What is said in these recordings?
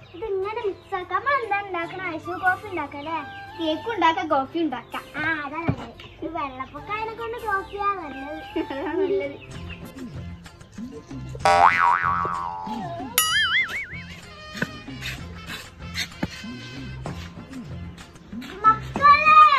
ഇത് ഇങ്ങനെ മിക്സ് ആക്കാം നമ്മൾ എന്താ ഉണ്ടാക്കണ ഐസ് കോഫി ഉണ്ടാക്കല്ലേ കേക്ക് ഉണ്ടാക്കാം കോഫി ഉണ്ടാക്കാം ആ അതാ നല്ലത് ഈ വെള്ളപ്പൊക്കായനെ കൊണ്ട് കോഫിയാ നല്ലത് നല്ലത് മക്കളെ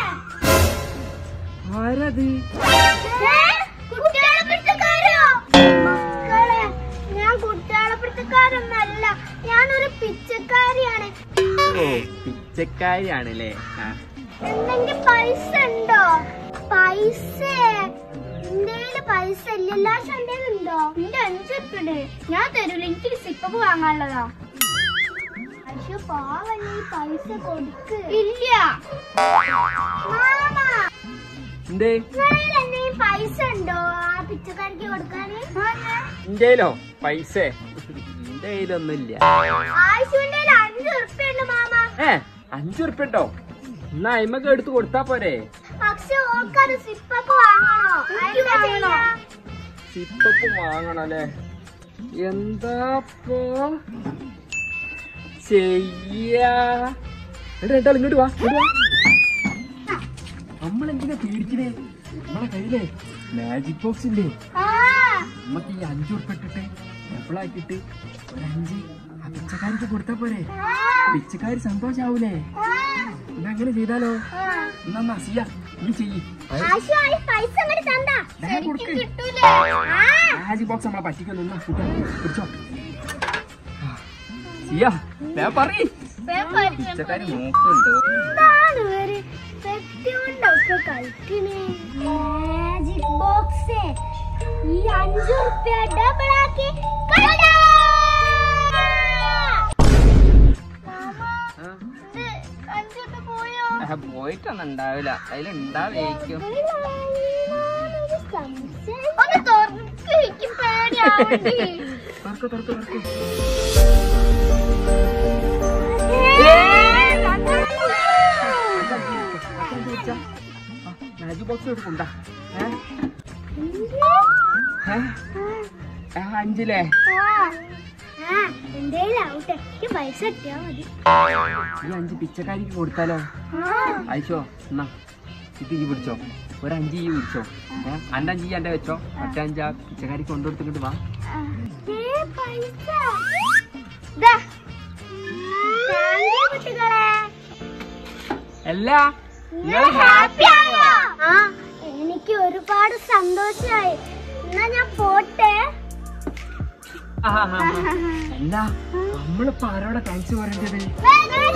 ആരത് കുട്ടികളെ പിടുത്തക്കാരോ മക്കളെ ഞാൻ കുട്ടികളെ പിടുത്തക്കാരൊന്നല്ല ഞാനൊരു പിച്ചക്കാരിയാണ് ഓ പിച്ചക്കാരിയാണല്ലേ ആ എന്തെങ്കിൽ പൈസ ഉണ്ടോ പൈസ എന്റെ പൈസ ഇല്ല എല്ലാ ചണ്ടേലും ഉണ്ടോ എന്റെ അഞ്ചുണ്ട് ഞാൻ തരൂല എനിക്ക് സിപ്പപ്പ് വാങ്ങാനുള്ളതാ പക്ഷെ പാവല്ലേ ഈ പൈസ കൊടുക്ക് ഇല്ല മാമ എന്തേ നിങ്ങളിൽ എന്തെങ്കിലും പൈസ ഉണ്ടോ ആ പിച്ചക്കാരിക്ക് കൊടുക്കാന് ഇന്ത്യയിലോ പൈസ എന്റെ കയ്യിലൊന്നുമില്ല ആവശ്യമുണ്ടെ അഞ്ച് ഉറുപ്പ്യ ഉണ്ട് മാമ ഏ അഞ്ചു ഉറുപ്പ്യ ഉണ്ടോ എന്നാ അയിമക്ക് എടുത്ത് കൊടുത്താ പോരെ പക്ഷെ ഓക്കത് സിപ്പപ്പ് വാങ്ങണോ അതിനെന്താ ചെയ്യാ? സിപ്പപ്പ് വാങ്ങണല്ലേ എന്താപ്പോ ചെയ്യാ എടാ രണ്ടാൾ ഇങ്ങോട്ട് വാ ഇങ്ങോട്ട് വാ നമ്മളെന്തിനാ പേടിക്കണേ നമ്മളെ കയ്യിലേ മാജിക് ബോക്സ് ഇല്ലേ ആ നമുക്ക് ഈ അഞ്ചു ഉറുപ്പ്യ ഇട്ടിട്ട് എപ്പോഴാക്കിട്ട് ഒരു അഞ്ച് ആ പിച്ചക്കാരിക്ക് കൊടുത്താ പോരെ ആ പിച്ചക്കാരി സന്തോഷാവൂലേ ആ എന്നാ അങ്ങനെ ചെയ്താലോ ആ എന്നാ എന്നാ സിയ നീ ചെയ്യ് ആശുവായി പൈസ അങ്ങോട്ട് തന്നാ ദേ കൊടുക്ക്. കിട്ടൂലേ ആ മാജിക് ബോക്സ് നമ്മളെ പറ്റിക്കൊന്നു എന്നാ കൂട്ടാ പിടിച്ചോ ആ. സിയ ഞാൻ പറയ് പിച്ചക്കാരി നോക്കുന്നുണ്ടോ എന്താണ് ഇവര് പെട്ടികൊണ്ടൊക്കെ കളിക്കണേ മാജിക് ബോക്സ് ഈ അഞ്ചു റുപ്യ ഡബിൾ ആക്കി കളിടാ. മാമാ, ആ? ഇത് അഞ്ചു റുപ്യ പോയോ ആ, പോയിട്ടൊന്നും ഉണ്ടാവില്ല അതിലുണ്ടാവേക്കും ഒന്ന് തുറക്ക് എനിക്ക് പേടിയാവണ്ടി തുറക്ക് തുറക്ക് തുറക്ക് മാജിക് ബോക്സ് എടുക്കണ്ടാ ഏ ഏ? ആ, അഞ്ചിലേ എന്തേലാവട്ടെ എനിക്ക് പൈസ കിട്ടിയാ മതി ഈ അഞ്ച് പിച്ചക്കാരിക്ക് കൊടുത്താലോ അയച്ചോ എന്നാ ഇത് ഈ പിടിച്ചോ ഒരു അഞ്ച് ഈ പിടിച്ചോ ഏ അന്റെ അഞ്ച് ഈ എന്റെ വെച്ചോ മറ്റേ അഞ്ച് ആ പിച്ചക്കാരിക്ക് കൊണ്ടുകൊടുത്തിട്ട് വാ ഏ, പൈസ. ദാ. താങ്ക് യു കുട്ടികളെ. അല്ല നിങ്ങൾ ഹാപ്പി ആയോ? ആ എനിക്ക് ഒരുപാട് സന്തോഷമായി എന്നാ ഞാൻ പോട്ടെ അല്ല നമ്മളിപ്പോ ആരോടെ താങ്ക്സ് പറയേണ്ടത് വേഗം